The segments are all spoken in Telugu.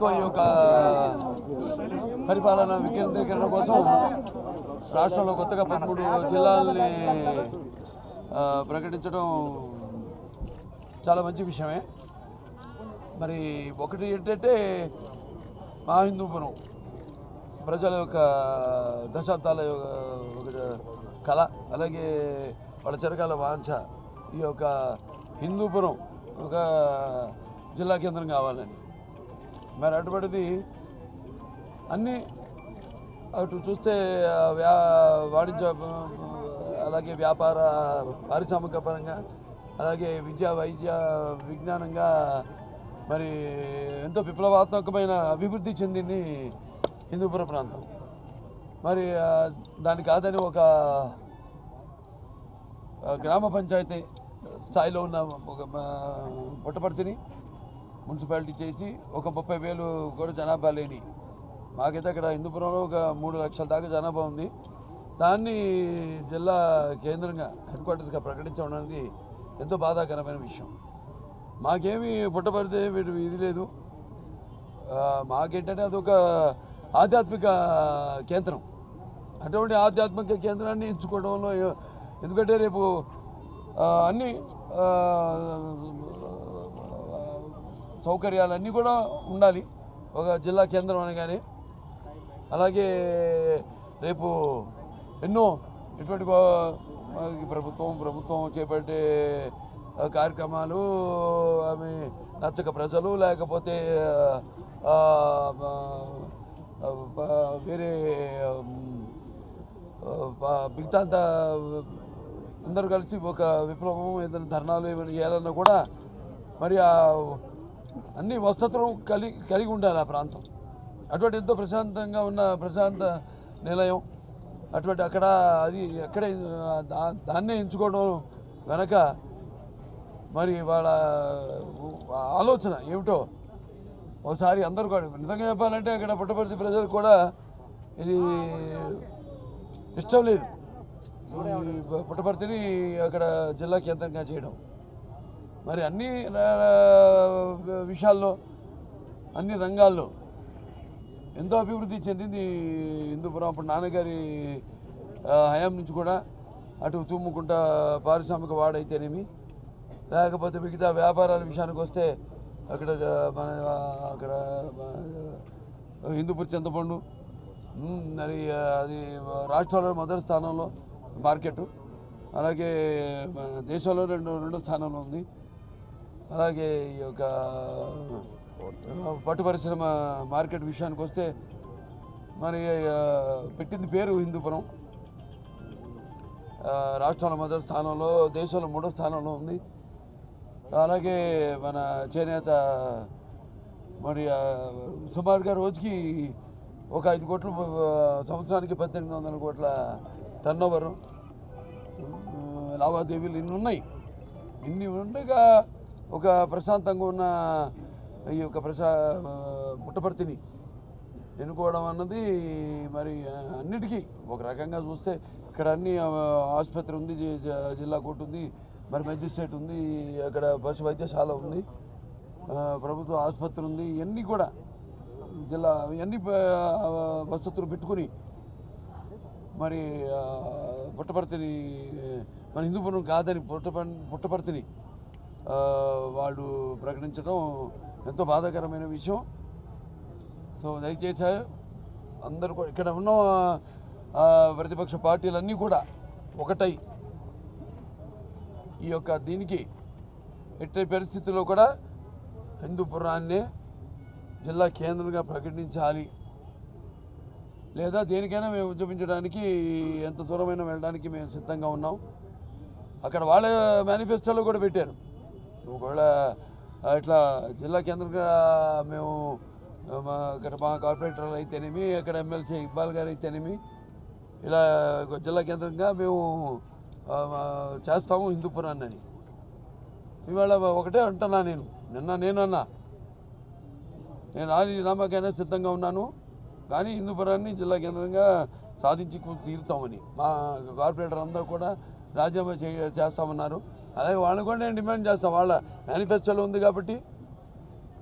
ప్రభుత్వం ఈ యొక్క పరిపాలన వికేంద్రీకరణ కోసం రాష్ట్రంలో కొత్తగా పదమూడు జిల్లాల్ని ఆ, ప్రకటించడం చాలా మంచి విషయమే మరి ఒకటి ఏంటంటే మా హిందూపురం ప్రజల యొక్క దశాబ్దాల యొక్క ఒక కళ అలాగే వాళ్ళ చిరకాల వాంఛ ఈ యొక్క హిందూపురం ఒక జిల్లా కేంద్రం కావాలని మరి అటువంటిది అన్నీ అటు చూస్తే ఆ, వ్యా వాణిజ్య ఆ, అలాగే వ్యాపార పారిశ్రామిక పరంగా అలాగే విద్యా వైద్య విజ్ఞానంగా మరి ఎంతో విప్లవాత్మకమైన అభివృద్ధి చెందింది హిందూపుర ప్రాంతం మరి ఆ, దానికి కాదని ఒక ఆ, గ్రామ పంచాయతీ స్థాయిలో ఉన్న ఒక ఆ, పుట్టపర్తిని మున్సిపాలిటీ చేసి ఒక ముప్పై వేలు కూడా జనాభా లేని మాకైతే అక్కడ హిందూపురంలో ఒక మూడు లక్షల దాకా జనాభా ఉంది దాన్ని జిల్లా కేంద్రంగా హెడ్ క్వార్టర్స్గా ప్రకటించడం అనేది ఎంతో బాధాకరమైన విషయం మాకేమీ పుట్టపడితే వీటి ఇది లేదు ఆ, మాకేంటంటే అదొక ఆధ్యాత్మిక కేంద్రం అటువంటి ఆధ్యాత్మిక కేంద్రాన్ని ఎంచుకోవడంలో ఏ- ఎందుకంటే రేపు ఆ, అన్ని ఆ, సౌకర్యాలన్నీ కూడా ఉండాలి ఒక జిల్లా కేంద్రం అనగానే అలాగే రేపు ఎన్నో ఇటువంటి గో- మనకి ప్రభుత్వం ప్రభుత్వం చేపట్టే ఆ, కార్యక్రమాలు అవి నచ్చక ప్రజలు లేకపోతే ఆ, ఆ, ఆ, వేరే ఉమ్, ఆ, మిగతా అంతా అందరూ కలిసి ఒక విప్లవం ఏదైనా ధర్నాలు ఏమైనా చేయాలన్నా కూడా మరి ఆ అన్ని వసతులు కలిగి కలిగి ఉండాలి ఆ ప్రాంతం అటువంటి ఎంతో ప్రశాంతంగా ఉన్న ప్రశాంత నిలయం అటువంటి అక్కడ అది అక్కడే ఆ, దా- దాన్నే ఎంచుకోవడం వెనక మరి వాళ్ళ ఆలోచన ఏమిటో ఒకసారి అందరూ కూడా నిజంగా చెప్పాలంటే అక్కడ పుట్టపర్తి ప్రజలకు కూడా ఇది ఇష్టం లేదు ఈ పుట్టపర్తిని అక్కడ జిల్లా కేంద్రంగా చేయడం మరి అన్ని రా- విషయాల్లో అన్ని రంగాల్లో ఎంతో అభివృద్ధి చెందింది హిందూపురం అప్పుడు నాన్నగారి ఆ, హయాం నుంచి కూడా అటు తుమ్ముకుంట పారిశ్రామిక వాడైతేనేమి లేకపోతే మిగతా వ్యాపారాల విషయానికి వస్తే అక్కడ ఆ, మన ఆ, అక్కడ ఆ, హిందూపూర్ చింతపండు ఉమ్, మరి ఆ, అది రాష్ట్రంలో మొదటి స్థానంలో మార్కెట్ అలాగే మన దేశంలో రెండు రెండో స్థానంలో ఉంది అలాగే ఈ యొక్క పట్టు పరిశ్రమ మార్కెట్ విషయానికి వస్తే మరి ఆ, పెట్టింది పేరు హిందూపురం ఆ, రాష్ట్రంలో మొదటి స్థానంలో దేశంలో మూడో స్థానంలో ఉంది అలాగే మన చేనేత మరి ఆ, సుమారుగా రోజుకి ఒక ఐదు కోట్లు ఆ, సంవత్సరానికి పద్దెనిమిది వందల కోట్ల టర్న్ ఓవరు లావాదేవీలు ఇన్ని ఉన్నాయి ఇన్ని ఉండగా ఒక ప్రశాంతంగా ఉన్న ఈ యొక్క ప్రశా ఆ, పుట్టపర్తిని ఎన్నుకోవడం అన్నది మరి అన్నిటికీ ఒక రకంగా చూస్తే ఇక్కడ అన్ని ఆ, ఆసుపత్రి ఉంది జి- జ- జిల్లా కోర్టు ఉంది మరి మెజిస్ట్రేట్ ఉంది అక్కడ పశు వైద్యశాల ఉంది ఆ, ప్రభుత్వ ఆసుపత్రి ఉంది ఇవన్నీ కూడా జిల్లా ఇవన్నీ ఆ, వసతులు పెట్టుకుని మరి ఆ, పుట్టపర్తిని మన హిందూపురం కాదని పుట్టప పుట్టపర్తిని ఆ, వాళ్ళు ప్రకటించడం ఎంతో బాధాకరమైన విషయం సో దయచేసి అందరూ కూడా ఇక్కడ ఉన్న ఆ, ప్రతిపక్ష పార్టీలన్నీ కూడా ఒకటై ఈ యొక్క దీనికి ఎట్టి పరిస్థితుల్లో కూడా హిందూపురాన్నే జిల్లా కేంద్రంగా ప్రకటించాలి లేదా దేనికైనా మేము ఉద్యమించడానికి ఎంత దూరమైనా వెళ్ళడానికి మేము సిద్ధంగా ఉన్నాం అక్కడ వాళ్ళ మేనిఫెస్టోలో కూడా పెట్టారు ఒకవేళ ఆ, ఇట్లా జిల్లా కేంద్రంగా మేము ఆ, మా అక్కడ మా కార్పొరేటర్లు అయితేనేమి అక్కడ ఎమ్మెల్సీ ఇక్బాల్ గారు అయితేనేమి ఇలా ఒక జిల్లా కేంద్రంగా మేము ఆ, మా చేస్తాము హిందూపురాన్ని అని ఇవాళ ఒకటే అంటున్నా నేను నిన్న నేను అన్నా నేను ఆది నామకైనా సిద్ధంగా ఉన్నాను కానీ హిందూపురాన్ని జిల్లా కేంద్రంగా సాధించి కూ- తీరుతామని మా కార్పొరేటర్ అందరూ కూడా రాజీనామా చే చేస్తామన్నారు అలాగే వాళ్ళు కూడా నేను డిమాండ్ చేస్తాం వాళ్ళ మేనిఫెస్టోలో ఉంది కాబట్టి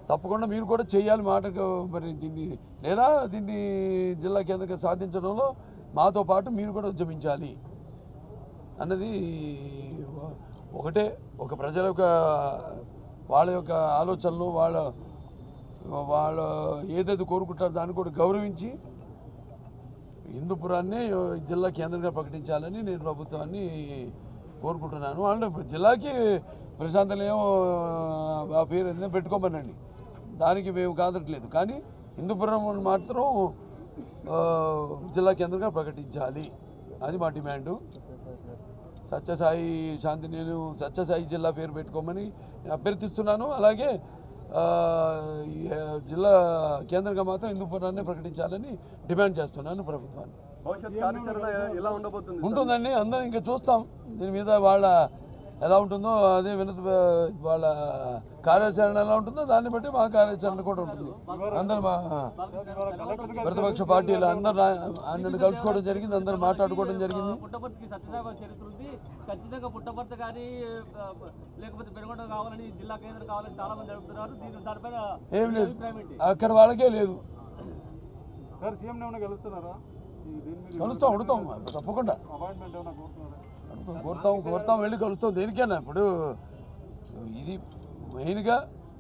తప్పకుండా మీరు కూడా చేయాలి మాటకు మరి దీన్ని లేదా దీన్ని జిల్లా కేంద్రంగా సాధించడంలో మాతో పాటు మీరు కూడా ఉద్యమించాలి అన్నది ఒకటే ఒక ప్రజల యొక్క వాళ్ళ యొక్క ఆలోచనలు వాళ్ళ వాళ్ళ ఏదైతే కోరుకుంటారో దాన్ని కూడా గౌరవించి హిందూపురాన్ని జిల్లా కేంద్రంగా ప్రకటించాలని నేను ప్రభుత్వాన్ని కోరుకుంటున్నాను అంటే జిల్లాకి ప్రశాంతలేమో ఆ పేరు ఏదైనా పెట్టుకోమనండి దానికి మేము కాదట్లేదు కానీ హిందూపురం మాత్రం ఆ, జిల్లా కేంద్రంగా ప్రకటించాలి అది మా డిమాండు సత్యసాయి శాంతి నేను సత్యసాయి జిల్లా పేరు పెట్టుకోమని అభ్యర్థిస్తున్నాను అలాగే ఆ, ఈ, ఆ, జిల్లా కేంద్రంగా మాత్రం హిందూపురాన్ని ప్రకటించాలని డిమాండ్ చేస్తున్నాను ప్రభుత్వాన్ని భవిష్యత్ కార్యాచరణ ఎలా ఉండబోతుంది సార్? ఉంటుందండి అందరం ఇంకా చూస్తాం దీని మీద వాళ్ళ ఎలా ఉంటుందో అదే వినతి వాళ్ళ కార్యాచరణ ఎలా ఉంటుందో దాన్ని బట్టి మా కార్యాచరణ కూడా ఉంటుంది అందరు మా ప్రతిపక్ష పార్టీలు అందరు అందరిని కలుసుకోవడం జరిగింది అందరు మాట్లాడుకోవడం జరిగింది పుట్టపర్తికి సత్యసాయి చరిత్ర ఉంది ఖచ్చితంగా పుట్టపర్తి కానీ ఆ, లేకపోతే పెనుగొండ కావాలని జిల్లా కేంద్రం కావాలని చాలా మంది అడుగుతున్నారు దీని దానిపైన ఏం మీ లేదు అభిప్రాయం ఏంటి అక్కడ వాళ్ళకే లేదు సార్ సీఎం ఏమైనా కలుస్తున్నారా ఈ దీని మీద కలుస్తాం అడుగుతాం తప్పకుండా అపాయింట్మెంట్ ఏమైనా కోరుతున్నారా అడుగుతాం, కోరుతాం కోరుతాం వెళ్ళి కలుస్తాం దేనికైనా ఇప్పుడు ఇది మెయిన్గా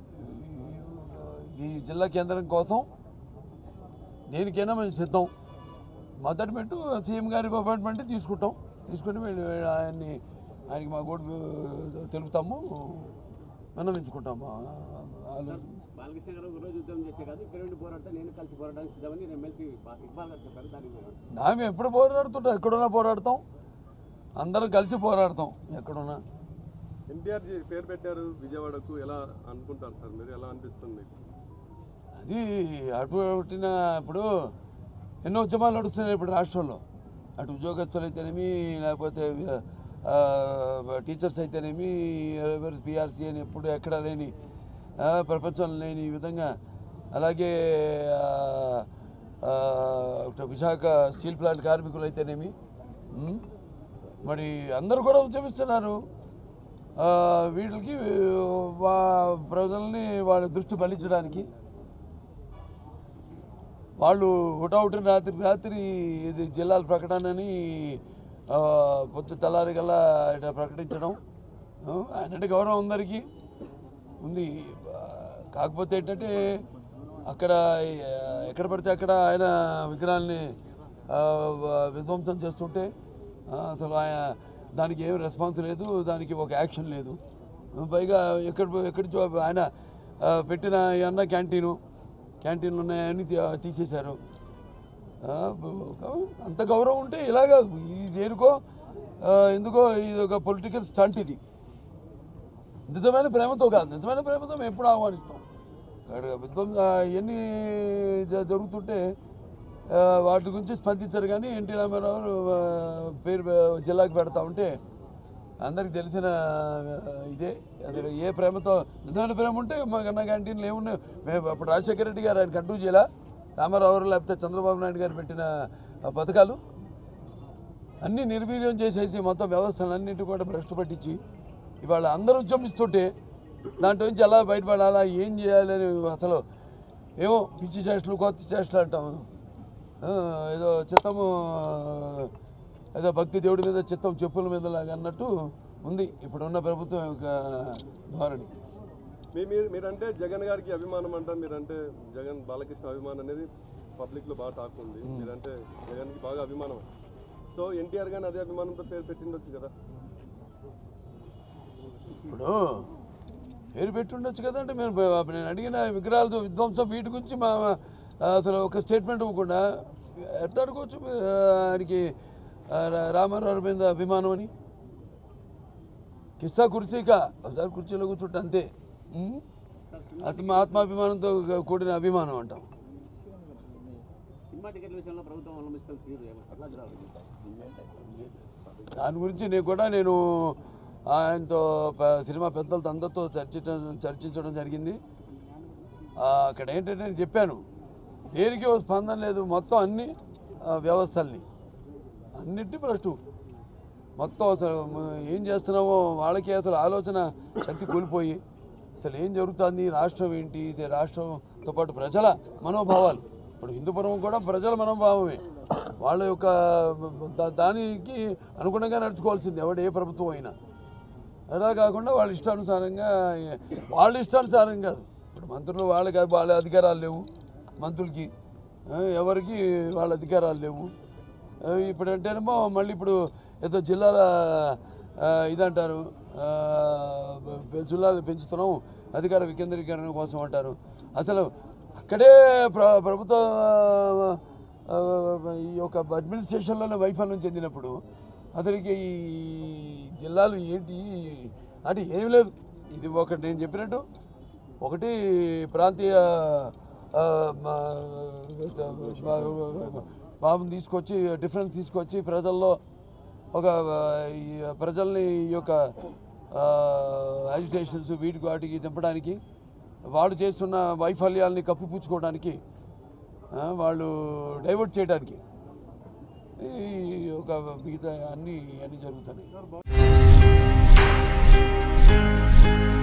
ఈ జిల్లా కేంద్రం కోసం దేనికైనా మేము సిద్ధం మొదటి పెట్టు సీఎం గారి అపాయింట్మెంట్ తీసుకుంటాం తీసుకుని వెళ్ళి ఆయన్ని ఆయనకి మా గోడు తెలుపుతాము విన్నవించుకుంటాము వాళ్ళు బాలకృష్ణ గారు రోజు ఉద్యమం చేసే కాదు ఇక్కడ నుండి పోరాడితే నేను కలిసి పోరాడడానికి సిద్ధమని నేను ఎమ్మెల్సీ ఇక్బాల్ గారు చెప్పారు దానికి మీరు నా మేము ఎప్పుడు పోరాడుతుంటాం ఎక్కడున్నా పోరాడతాం అందరం కలిసి పోరాడతాం ఎక్కడున్నా ఎన్టీఆర్ జీ పేరు పెట్టారు విజయవాడకు ఎలా అనుకుంటారు సార్ మీరు ఎలా అనిపిస్తుంది మీకు అది అటు పుట్టిన ఇప్పుడు ఎన్నో ఉద్యమాలు నడుస్తున్నాయి ఇప్పుడు రాష్ట్రంలో అటు ఉద్యోగస్తులు అయితేనేమి లేకపోతే ఆ, టీచర్స్ అయితేనేమి పిఆర్సీ అని ఎప్పుడు ఎక్కడా లేని ఆ, ప్రపంచంలో లేని ఈ విధంగా అలాగే ఆ, ఆ, ఇటు విశాఖ స్టీల్ ప్లాంట్ కార్మికులు అయితేనేమి ఉమ్, మరి అందరూ కూడా ఉద్యమిస్తున్నారు ఆ, వీటికి వా ప్రజల్ని వాళ్ళ దృష్టి మళ్లించడానికి వాళ్ళు హుటాహుటిన రాత్రి రాత్రి ఇది జిల్లాల ప్రకటనని ఆ, పొద్దు తెల్లారి కల్లా ఇట్లా ప్రకటించడం ఆ, ఆయన అంటే గౌరవం అందరికీ ఉంది ఆ, కాకపోతే ఏంటంటే అక్కడ ఆ, ఎక్కడ పడితే అక్కడ ఆయన విగ్రహాల్ని ఆ, వ- విధ్వంసం చేస్తుంటే ఆ, అసలు ఆయన దానికి ఏం రెస్పాన్స్ లేదు దానికి ఒక యాక్షన్ లేదు పైగా ఎక్కడ ఎక్కడి నుంచో ఆయన ఆ, పెట్టిన ఈ అన్న క్యాంటీను క్యాంటీన్లు ఉన్నాయని తీ- తీసేశారు ఆ, బ- అంత గౌరవం ఉంటే ఇలాగా ఇది దేనికో ఆ, ఎందుకో ఇది ఒక పొలిటికల్ స్టంట్ ఇది నిజమైన ప్రేమతో కాదు నిజమైన ప్రేమతో మేము ఎప్పుడు ఆహ్వానిస్తాం ఇక్కడ విధ్వం ఇవన్నీ జ- జరుగుతుంటే ఆ, వాటి గురించి స్పందించరు కానీ ఎన్టీ రామారావు ఆ, పేరు పె- జిల్లాకి పెడతా ఉంటే అందరికి తెలిసిన ఆ, ఇదే అసలు ఏ ప్రేమతో నిజమైన ప్రేమ ఉంటే మా కన్నా క్యాంటీన్లు ఏమున్నాయి మేము అప్పుడు రాజశేఖర రెడ్డి గారు ఆయన కంటూ చేయాల రామారావు గారు లేకపోతే చంద్రబాబు నాయుడు గారు పెట్టిన ఆ, పథకాలు అన్నీ నిర్వీర్యం చేసేసి మొత్తం వ్యవస్థలన్నింటి కూడా భ్రష్టు పట్టించి ఇవాళ అందరూ ఉద్యమిస్తుంటే దాంట్లో నుంచి ఎలా బయటపడాలా ఏం చేయాలని అసలు ఏమో పిచ్చి చేష్టలు కొత్త చేష్టలు అంటాం ఆ, ఏదో చిత్తము ఏదో భక్తి దేవుడి మీద చిత్తం చెప్పుల మీద లాగా అన్నట్టు ఉంది ఇప్పుడున్న ప్రభుత్వం యొక్క ధోరణి మీ మీరు మీరంటే జగన్ గారికి అభిమానం అంట మీరంటే జగన్ బాలకృష్ణ అభిమానం అనేది పబ్లిక్ లో బాగా టాక్ ఉంది మీరంటే జగన్కి బాగా అభిమానం సో ఎన్టీఆర్ గాని అదే అభిమానంతో పేరు పెట్టిండొచ్చు కదా ఇప్పుడు పేరు పెట్టి ఉండొచ్చు కదంటే మేము బ- నేను అడిగిన విగ్రహాలతో విధ్వంసం వీటి గురించి మా అసలు ఒక స్టేట్మెంట్ ఇవ్వకుండా ఎట్లా అనుకోవచ్చు ఆ, ఆయనకి ఆ, రా- రామారావు మీద అభిమానం అని కిస్సా కుర్చీక ఒకసారి కుర్చీలో కూర్చుంటే అంతే ఉం? ఆత్మ ఆత్మాభిమానంతో కూడిన అభిమానం అంటాం సినిమా టికెట్ల విషయంలో ప్రభుత్వం అవలంబిస్తున్న తీరు ఏమంటారు? ఎట్లా జరగాలి? దాని గురించి నేను కూడా నేను ఆయనతో ప- సినిమా పెద్దలతో అందరితో చర్చించడం చర్చించడం జరిగింది ఆ, అక్కడ ఏంటంటే నేను చెప్పాను దేనికి ఓ స్పందన లేదు మొత్తం అన్ని ఆ, వ్యవస్థల్ని అన్నిటి ఫస్ట్ మొత్తం అసలు మ- ఏం చేస్తున్నామో వాళ్ళకి అసలు ఆలోచన శక్తి కోల్పోయి అసలు ఏం జరుగుతుంది రాష్ట్రం ఏంటి ఇది రాష్ట్రంతో పాటు ప్రజల మనోభావాలు ఇప్పుడు హిందూపురం కూడా ప్రజల మనోభావమే వాళ్ళ యొక్క దా- దానికి అనుగుణంగా నడుచుకోవాల్సింది ఎవడు ఏ ప్రభుత్వం అయినా అలా కాకుండా వాళ్ళ ఇష్టానుసారంగా వాళ్ళ ఇష్టానుసారం కాదు ఇప్పుడు మంత్రులు వాళ్ళకి వాళ్ళ అధికారాలు లేవు మంత్రులకి ఆ, ఎవరికి వాళ్ళ అధికారాలు లేవు ఆ, ఇప్పుడు అంటేనేమో మళ్ళీ ఇప్పుడు ఏదో జిల్లాల ఆ, ఇదంటారు ఆ, పె- జిల్లాలు పెంచుతున్నాం అధికార వికేంద్రీకరణ కోసం అంటారు అసలు అక్కడే ప్ర ప్రభుత్వ ఆ, ఈ యొక్క అడ్మినిస్ట్రేషన్లోనే వైఫల్యం చెందినప్పుడు అతనికి ఈ జిల్లాలు ఏంటి అంటే ఏమీ లేదు ఇది ఒకటి నేను చెప్పినట్టు ఒకటి ప్రాంతీయ ఆ, మా- మా- బాబుని తీసుకొచ్చి డిఫరెన్స్ తీసుకొచ్చి ప్రజల్లో ఒక ఆ, ఈ ప్రజల్ని ఈ యొక్క యాజిటేషన్స్ వీటికి వాటికి దింపడానికి వాళ్ళు చేస్తున్న వైఫల్యాల్ని కప్పిపుచ్చుకోవడానికి ఆ, వాళ్ళు డైవర్ట్ చేయడానికి ఈ ఒక మిగతా అన్నీ అన్నీ జరుగుతున్నాయి సార్ బా-